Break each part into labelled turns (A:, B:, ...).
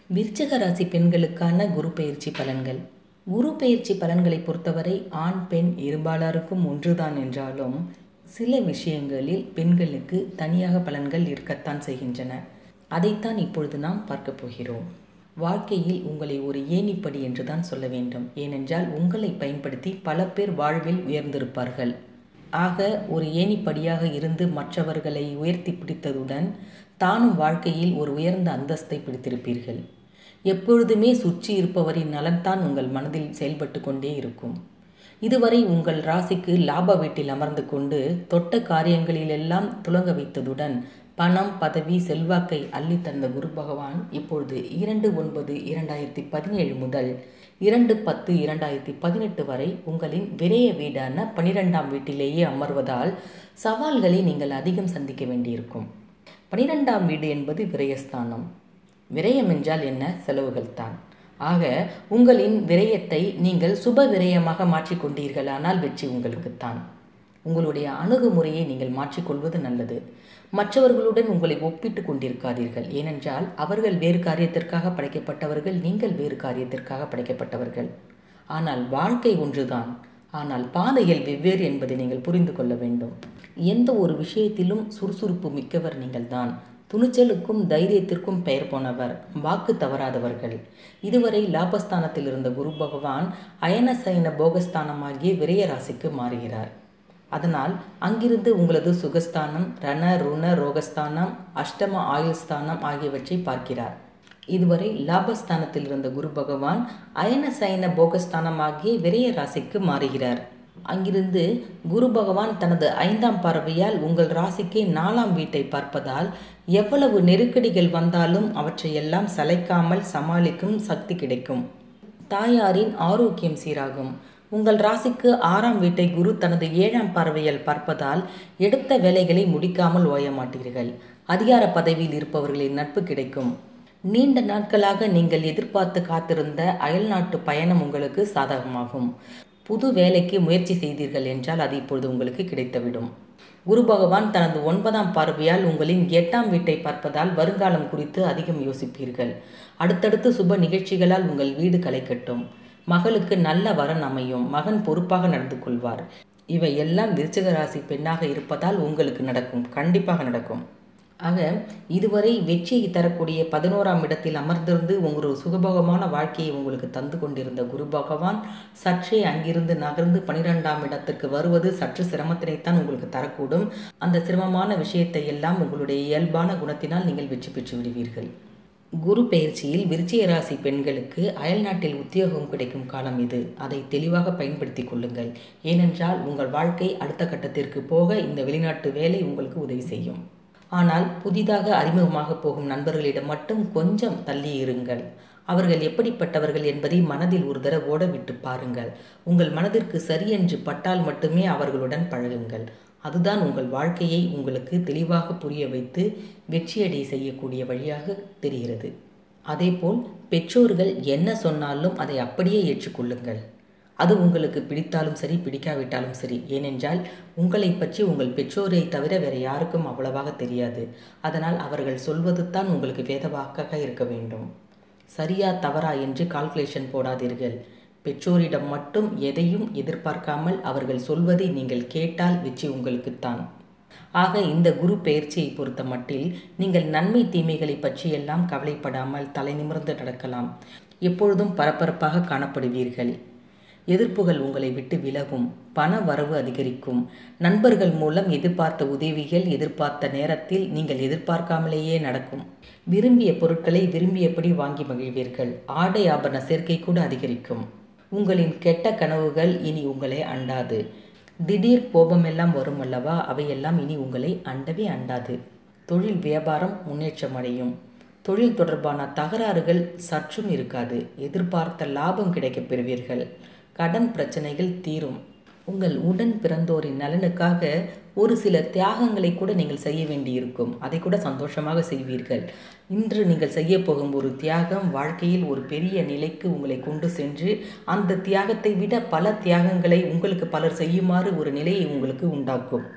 A: விருச்சிக ராசி பெண்களுக்கான குரு பெயர்ச்சி பலன்கள் குரு பெயர்ச்சி பலன்களை பொறுத்தவரை ஆண் பெண் இருபாலருக்கும் ஒன்றுதான் என்றாலும் சில விஷயங்களில் பெண்களுக்கு தனியாக பலன்கள் இருக்கத்தான் செய்கின்றன அதைத்தான் இப்பொழுது நாம் பார்க்க போகிறோம் வாழ்க்கையில் உங்களை ஒரு ஏணிப்படி என்று தான் சொல்ல வேண்டும் ஏனென்றால் உங்களை பயன்படுத்தி பல பேர் வாழ்வில் உயர்ந்திருப்பார்கள் ஆக ஒரு ஏணிப்படியாக இருந்து மற்றவர்களை உயர்த்தி பிடித்ததுடன் தானும் வாழ்க்கையில் ஒரு உயர்ந்த அந்தஸ்தை பிடித்திருப்பீர்கள் எப்பொழுதுமே சுற்றி இருப்பவரின் நலன்தான் உங்கள் மனதில் செயல்பட்டு கொண்டே இருக்கும் இதுவரை உங்கள் ராசிக்கு லாப வீட்டில் அமர்ந்து கொண்டு தொட்ட காரியங்களிலெல்லாம் துலங்க வைத்ததுடன் பணம் பதவி செல்வாக்கை அள்ளி தந்த குரு பகவான் இப்பொழுது இரண்டு ஒன்பது இரண்டாயிரத்தி பதினேழு முதல் இரண்டு பத்து இரண்டாயிரத்தி பதினெட்டு வரை உங்களின் விரைய வீடான பனிரெண்டாம் வீட்டிலேயே அமர்வதால் சவால்களை நீங்கள் அதிகம் சந்திக்க வேண்டியிருக்கும் பனிரெண்டாம் வீடு என்பது விரயஸ்தானம் விரயம் என்றால் என்ன செலவுகள் தான் ஆக உங்களின் விரயத்தை நீங்கள் சுப விரயமாக மாற்றிக்கொண்டீர்களானால் வெற்றி உங்களுக்குத்தான் உங்களுடைய அணுகுமுறையை நீங்கள் மாற்றிக்கொள்வது நல்லது மற்றவர்களுடன் உங்களை ஒப்பிட்டு கொண்டிருக்காதீர்கள் ஏனென்றால் அவர்கள் வேறு காரியத்திற்காக படைக்கப்பட்டவர்கள் நீங்கள் வேறு காரியத்திற்காக படைக்கப்பட்டவர்கள் ஆனால் வாழ்க்கை ஒன்றுதான் ஆனால் பாதைகள் வெவ்வேறு என்பதை நீங்கள் புரிந்து கொள்ள வேண்டும் எந்த ஒரு விஷயத்திலும் சுறுசுறுப்பு மிக்கவர் நீங்கள்தான் துணிச்சலுக்கும் தைரியத்திற்கும் பெயர் போனவர் வாக்கு தவறாதவர்கள் இதுவரை லாபஸ்தானத்தில் இருந்த குரு பகவான் அயனசயன போகஸ்தானமாகிய விரய ராசிக்கு மாறுகிறார் அதனால் அங்கிருந்து உங்களது சுகஸ்தானம் ரண ருண ரோகஸ்தானம் அஷ்டம ஆயுஸ்தானம் ஆகியவற்றை பார்க்கிறார் இதுவரை லாபஸ்தானத்தில் இருந்த குரு பகவான் அயன சயன போகஸ்தானமாகிய விரய ராசிக்கு மாறுகிறார் அங்கிருந்து குரு பகவான் தனது ஐந்தாம் பார்வையால் உங்கள் ராசிக்கு நாலாம் வீட்டை பார்ப்பதால் எவ்வளவு நெருக்கடிகள் வந்தாலும் அவற்றையெல்லாம் சளைக்காமல் சமாளிக்கும் சக்தி கிடைக்கும் தாயாரின் ஆரோக்கியம் சீராகும் உங்கள் ராசிக்கு ஆறாம் வீட்டை குரு தனது ஏழாம் பார்வையால் பார்ப்பதால் எடுத்த வேலைகளை முடிக்காமல் ஓய மாட்டீர்கள் அதிகார பதவியில் இருப்பவர்களின் நட்பு கிடைக்கும் நீண்ட நாட்களாக நீங்கள் எதிர்பார்த்து காத்திருந்த அயல்நாட்டு பயணம் உங்களுக்கு சாதகமாகும் புது வேலைக்கு முயற்சி செய்தீர்கள் என்றால் அது இப்பொழுது உங்களுக்கு கிடைத்துவிடும் குரு பகவான் தனது ஒன்பதாம் பார்வையால் உங்களின் எட்டாம் வீட்டை பார்ப்பதால் வருங்காலம் குறித்து அதிகம் யோசிப்பீர்கள் அடுத்தடுத்து சுப நிகழ்ச்சிகளால் உங்கள் வீடு களைக்கட்டும் மகளுக்கு நல்ல வரன் அமையும் மகன் பொறுப்பாக நடந்து கொள்வார் இவை எல்லாம் விருச்சிக ராசி பெண்ணாக இருப்பதால் உங்களுக்கு நடக்கும் கண்டிப்பாக நடக்கும் ஆக இதுவரை வெற்றியை தரக்கூடிய பதினோராம் இடத்தில் அமர்ந்திருந்து ஒரு சுகபோகமான வாழ்க்கையை உங்களுக்கு தந்து கொண்டிருந்த குரு பகவான் சற்றே அங்கிருந்து நகர்ந்து பனிரெண்டாம் இடத்திற்கு வருவது சற்று சிரமத்தினைத்தான் உங்களுக்கு தரக்கூடும் அந்த சிரமமான விஷயத்தை எல்லாம் உங்களுடைய இயல்பான குணத்தினால் நீங்கள் வெற்றி பெற்று விடுவீர்கள் குரு பயிற்சியில் விருச்சிக ராசி பெண்களுக்கு அயல்நாட்டில் உத்தியோகம் கிடைக்கும் காலம் இது அதை தெளிவாக பயன்படுத்தி கொள்ளுங்கள் ஏனென்றால் உங்கள் வாழ்க்கை அடுத்த கட்டத்திற்கு போக இந்த வெளிநாட்டு வேலை உங்களுக்கு உதவி செய்யும் ஆனால் புதிதாக அறிமுகமாக போகும் நண்பர்களிடம் மட்டும் கொஞ்சம் தள்ளி இருங்கள் அவர்கள் எப்படிப்பட்டவர்கள் என்பதை மனதில் ஒரு தடவை ஓட விட்டு பாருங்கள் உங்கள் மனதிற்கு சரியென்று பட்டால் மட்டுமே அவர்களுடன் பழகுங்கள் அதுதான் உங்கள் வாழ்க்கையை உங்களுக்கு தெளிவாக புரிய வைத்து வெற்றியடை செய்யக்கூடிய வழியாக தெரிகிறது அதேபோல் பெற்றோர்கள் என்ன சொன்னாலும் அதை அப்படியே ஏற்றுக்கொள்ளுங்கள் அது உங்களுக்கு பிடித்தாலும் சரி பிடிக்காவிட்டாலும் சரி ஏனென்றால் உங்களை பற்றி உங்கள் பெற்றோரை தவிர வேறு யாருக்கும் அவ்வளவாக தெரியாது அதனால் அவர்கள் சொல்வது தான் உங்களுக்கு வேதவாக்காக இருக்க வேண்டும் சரியா தவறா என்று கால்குலேஷன் போடாதீர்கள் பெற்றோரிடம் மட்டும் எதையும் எதிர்பார்க்காமல் அவர்கள் சொல்வதை நீங்கள் கேட்டால் வெற்றி உங்களுக்குத்தான் ஆக இந்த குரு பெயர்ச்சியை பொறுத்த மட்டில் நீங்கள் நன்மை தீமைகளை பற்றியெல்லாம் கவலைப்படாமல் தலை நிமிர்ந்து நடக்கலாம் எப்பொழுதும் பரபரப்பாக காணப்படுவீர்கள் எதிர்ப்புகள் உங்களை விட்டு விலகும் பண வரவு அதிகரிக்கும் நண்பர்கள் மூலம் எதிர்பார்த்த உதவிகள் எதிர்பார்த்த நேரத்தில் நீங்கள் எதிர்பார்க்காமலேயே நடக்கும் விரும்பிய பொருட்களை விரும்பியபடி வாங்கி மகிழ்வீர்கள் ஆடை ஆபரண சேர்க்கை கூட அதிகரிக்கும் உங்களின் கெட்ட கனவுகள் இனி உங்களை அண்டாது திடீர் கோபமெல்லாம் வரும் அல்லவா அவையெல்லாம் இனி உங்களை அண்டவே அண்டாது தொழில் வியாபாரம் முன்னேற்றம் அடையும் தொழில் தொடர்பான தகராறுகள் சற்றும் இருக்காது எதிர்பார்த்த லாபம் கிடைக்கப் பெறுவீர்கள் கடன் பிரச்சனைகள் தீரும் உங்கள் உடன் பிறந்தோரின் நலனுக்காக ஒரு சில தியாகங்களை கூட நீங்கள் செய்ய வேண்டியிருக்கும் அதை கூட சந்தோஷமாக செய்வீர்கள் இன்று நீங்கள் செய்ய போகும் ஒரு தியாகம் வாழ்க்கையில் ஒரு பெரிய நிலைக்கு உங்களை கொண்டு சென்று அந்த தியாகத்தை விட பல தியாகங்களை உங்களுக்கு பலர் செய்யுமாறு ஒரு நிலையை உங்களுக்கு உண்டாக்கும்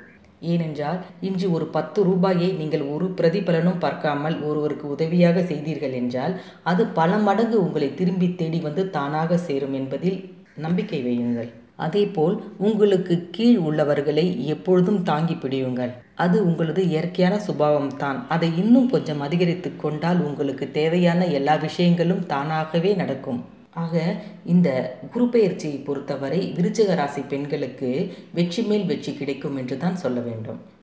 A: ஏனென்றால் இன்று ஒரு பத்து ரூபாயை நீங்கள் ஒரு பிரதிபலனும் பார்க்காமல் ஒருவருக்கு உதவியாக செய்தீர்கள் என்றால் அது பல மடங்கு உங்களை திரும்பி தேடி வந்து தானாக சேரும் என்பதில் நம்பிக்கை வையுங்கள் அதேபோல் உங்களுக்கு கீழ் உள்ளவர்களை எப்பொழுதும் தாங்கி பிடியுங்கள் அது உங்களது இயற்கையான சுபாவம்தான் அதை இன்னும் கொஞ்சம் அதிகரித்து கொண்டால் உங்களுக்கு தேவையான எல்லா விஷயங்களும் தானாகவே நடக்கும் ஆக இந்த குரு பெயர்ச்சியை பொறுத்தவரை விருச்சிக ராசி பெண்களுக்கு வெற்றி மேல் வெற்றி கிடைக்கும் என்று தான் சொல்ல வேண்டும்